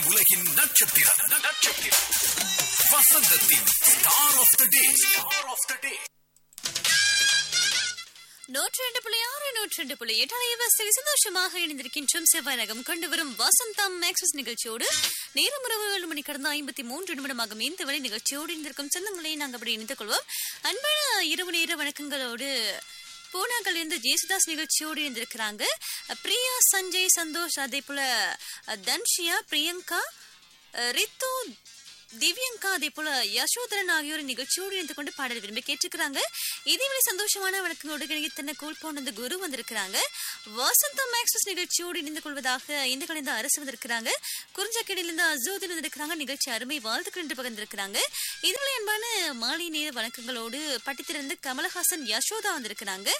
உலகின் நட்சத்திரம் நட்சத்திரம் வசந்தத்தின் star of the day star of the day நூற்றி ரெண்டு புள்ளி ஆறு நூற்றி ரெண்டு புள்ளி எட்டு அலைவரிசையில் சந்தோஷமாக இணைந்திருக்கின்றோம் செவ்வாயகம் கொண்டு வரும் வசந்தம் மேக்ஸஸ் நிகழ்ச்சியோடு நேரம் இரவு ஏழு மணி கடந்த ஐம்பத்தி மூன்று நிமிடமாகும் இந்த வேலை நிகழ்ச்சியோடு இருந்திருக்கும் சொந்தங்களை நாங்கள் அப்படி இணைத்துக் கொள்வோம் அன்பான இரவு நேர வணக்கங்களோடு பூனாக்கள் இருந்து ஜேசுதாஸ் நிகழ்ச்சியோடு இருந்திருக்கிறாங்க பிரியா சஞ்சய் சந்தோஷ் அதே போல தன்ஷியா பிரியங்கா அஹ், ரித்து திவ்யங்கா அதே போல யசோதரன் ஆகியோர் நிகழ்ச்சியோடு இணைந்து கொண்டு பாடல் விரும்பி கேட்டிருக்கிறாங்க இதேவேளை சந்தோஷமான வழக்கங்களோடு இணைய தன்னை கூல் போனது குரு வந்திருக்கிறாங்க வசந்த மேக்ஸஸ் நிகழ்ச்சியோடு இணைந்து கொள்வதாக இந்த கலைந்த அரசு வந்திருக்கிறாங்க குறிஞ்சக்கடையிலிருந்து அசோதில் வந்திருக்கிறாங்க நிகழ்ச்சி அருமை வாழ்த்துக்கள் என்று பகிர்ந்திருக்கிறாங்க இதுவரை அன்பான மாலை நேர வணக்கங்களோடு பட்டித்திலிருந்து கமலஹாசன் யசோதா வந்திருக்கிறாங்க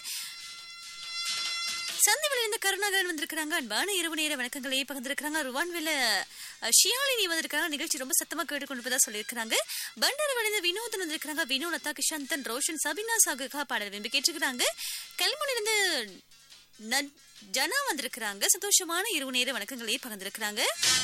சந்திவில் இருந்து கருணாகரன் வந்திருக்கிறாங்க அன்பான இரவு நேர வணக்கங்களை பகிர்ந்திருக்கிறாங்க ருவான்வேல அஹ், ஷியாலினி வந்திருக்காங்க நிகழ்ச்சி ரொம்ப சத்தமா கேட்டுக்கொண்டு சொல்லியிருக்கிறாங்க பண்டர் வழிந்த வினோதன் வந்திருக்கிறாங்க வினோ லதா கிஷாந்தன் ரோஷன் சபினா சாகுகா பாடல் விரும்பி கேட்டிருக்கிறாங்க கல்முனிலிருந்து நட்- ஜனா வந்திருக்கிறாங்க சந்தோஷமான இரவு நேர வணக்கங்களை பகிர்ந்திருக்கிறாங்க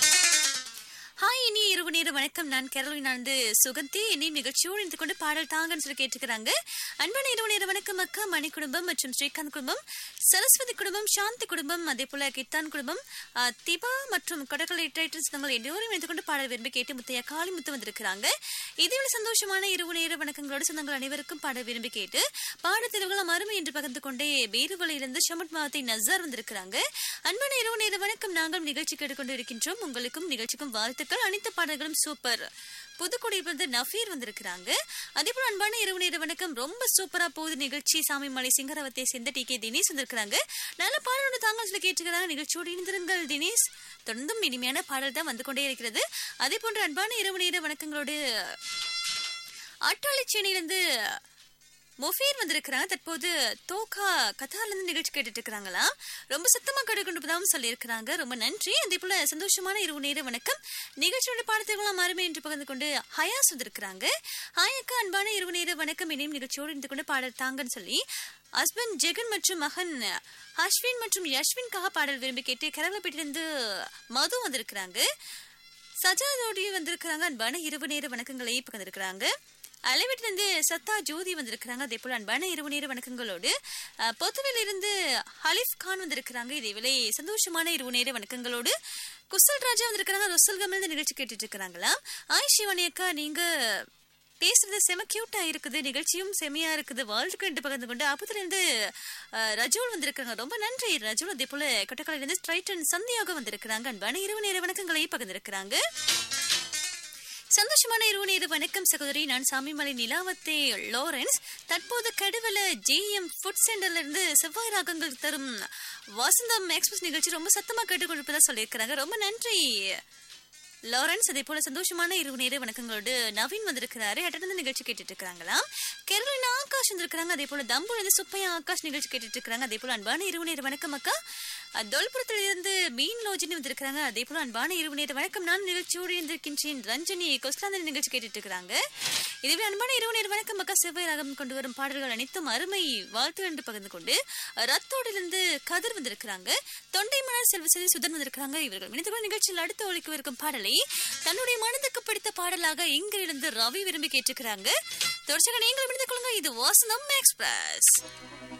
ஹாய் இனி இரவு நேர வணக்கம் நான் கேரளின் ஆனந்து சுகந்தி என்னை நிகழ்ச்சியோடு இருந்து கொண்டு பாடல் தாங்கன்னு சொல்லி கேட்டுக்கிறாங்க அன்பான இரவு நேர வணக்கம் அக்கா மணி குடும்பம் மற்றும் ஸ்ரீகாந்த் குடும்பம் சரஸ்வதி குடும்பம் சாந்தி குடும்பம் அதே போல கித்தான் குடும்பம் ஆ, திபா மற்றும் கடற்கரை டைட்டன்ஸ் தங்கள் எல்லோரும் இணைந்து கொண்டு பாடல் விரும்பி கேட்டு முத்தையா காளிமுத்து வந்திருக்கிறாங்க இதேவேளை சந்தோஷமான இரவு நேர வணக்கங்களோடு சொந்தங்கள் அனைவருக்கும் பாடல் விரும்பி கேட்டு பாடத்தேர்வுகள் அருமை என்று பகிர்ந்து கொண்டே வேறுவலையிலிருந்து ஷமட் மாவத்தை நசார் வந்திருக்கிறாங்க அன்பான இரவு நேர வணக்கம் நாங்கள் நிகழ்ச்சி கேட்டுக்கொண்டு இருக்கின்றோம் உங்களுக்கும் நிகழ்ச்சிக்கும் வாழ்த்துக்கள் அனைத்து பாடல்களும் சூப்பர் புதுக்குடியிலிருந்து நஃபீர் வந்திருக்கிறாங்க அதே போல அன்பான இரவு நேர வணக்கம் ரொம்ப சூப்பரா போகுது நிகழ்ச்சி சாமிமலை சிங்கரவத்தை சேர்ந்த டி கே தினேஷ் வந்திருக்கிறாங்க நல்ல பாடலோட தாங்கள் சொல்லி கேட்டுக்கிறாங்க நிகழ்ச்சியோடு இணைந்திருங்கள் தினேஷ் தொடர்ந்தும் இனிமையான பாடல் தான் வந்து கொண்டே இருக்கிறது அதே போன்ற அன்பான இரவு நேர வணக்கங்களோடு அட்டாளிச்சேனியிலிருந்து மொஃபீர் வந்திருக்கிறாங்க தற்போது தோகா கத்தார்ல இருந்து நிகழ்ச்சி கேட்டுட்டு இருக்கிறாங்களா ரொம்ப சத்தமா கேட்டுக்கொண்டு சொல்லியிருக்கிறாங்க ரொம்ப நன்றி அதே போல சந்தோஷமான இரவு நேர வணக்கம் நிகழ்ச்சியோட பாடத்திற்கெல்லாம் அருமை என்று பகிர்ந்து கொண்டு ஹயாஸ் வந்திருக்கிறாங்க ஹாயக்கா அன்பான இரவு நேர வணக்கம் இணையும் நிகழ்ச்சியோடு இருந்து கொண்டு பாடல் தாங்கன்னு சொல்லி ஹஸ்பண்ட் ஜெகன் மற்றும் மகன் அஸ்வின் மற்றும் யஷ்வின்காக பாடல் விரும்பி கேட்டு கேரளப்பட்டிலிருந்து மது வந்திருக்கிறாங்க சஜாதோடி வந்திருக்கிறாங்க அன்பான இரவு நேர வணக்கங்களை பகிர்ந்திருக்கிறாங்க அளவீட்டிலிருந்து சத்தா ஜோதி வந்திருக்கிறாங்க அதே போல அன்பான இரவு நேர வணக்கங்களோடு அஹ், பொத்துவில் இருந்து ஹலிஃப் கான் வந்திருக்கிறாங்க இதேவேளை சந்தோஷமான இரவு நேர வணக்கங்களோடு குசல் ராஜா வந்திருக்கிறாங்க ரொசல் கமல் நிகழ்ச்சி கேட்டுட்டு இருக்கிறாங்களா ஆய் சிவானி அக்கா நீங்க பேசுறது செம கியூட்டா இருக்குது நிகழ்ச்சியும் செமையா இருக்குது வாழ்க்கை என்று பகிர்ந்து கொண்டு அப்பத்துல இருந்து அஹ், ரஜோல் வந்திருக்காங்க ரொம்ப நன்றி ரஜோல் அதே போல கொட்டக்காலையில இருந்து ஸ்ட்ரைட்டன் சந்தியாக வந்திருக்கிறாங்க அன்பான இரவு நேர வணக்கங்களை பகிர்ந்திருக்கிறாங்க சந்தோஷமான இரவு நேர வணக்கம் சகோதரி நான் சாமிமலை நிலாவத்தே லாரன்ஸ் தற்போது கடுவல ஜேஎம் ஃபுட் சென்டர்ல இருந்து செவ்வாய் ராகங்கள் தரும் வசந்தம் எக்ஸ்பிரஸ் நிகழ்ச்சி ரொம்ப சத்தமா கேட்டுக்கொண்டிருப்பதா சொல்லியிருக்கிறாங்க ரொம்ப நன்றி லாரன்ஸ் அதே போல சந்தோஷமான இரவு நேர வணக்கங்களோடு நவீன் வந்திருக்கிறாரு அட்டர்ந்து நிகழ்ச்சி கேட்டுட்டு இருக்காங்களா கேரளின் ஆகாஷ் வந்திருக்கிறாங்க அதே போல தம்பு வந்து சுப்பையா ஆகாஷ் நிகழ்ச்சி கேட்டுட்டு இருக்காங்க அதே போல அன்பான இரவு நேர வணக்கம் அக்கா அஹ், தொல்புரத்துல இருந்து மீன் லோஜினி வந்திருக்கிறாங்க அதே போல அன்பான இரவு நேர வணக்கம் நான் நிகழ்ச்சியோடு இருந்திருக்கின்றேன் ரஞ்சனி கொஸ்லாந்தன் நிகழ்ச்சி கேட்டுட்டு இருக்கிறாங்க இதுவே அன்பான இரவு நேர வணக்கம் அக்கா செவ்வாய் ராகம் கொண்டு வரும் பாடல்கள் அனைத்தும் அருமை வாழ்த்து என்று பகிர்ந்து கொண்டு ரத்தோடிலிருந்து கதிர் வந்திருக்கிறாங்க தொண்டை மலர் செல்வசதி சுதன் வந்திருக்கிறாங்க இவர்கள் இணைந்து நிகழ்ச்சியில் அடுத்து ஒழிக்க இருக்கும் பாடலை தன்னுடைய மனதுக்கு பிடித்த பாடலாக இங்கிருந்து ரவி விரும்பி கேட்டுக்கிறாங்க தொடர்ச்சியாக நீங்கள் இணைந்து கொள்ளுங்க இது வாசனம் எக்ஸ்பிரஸ்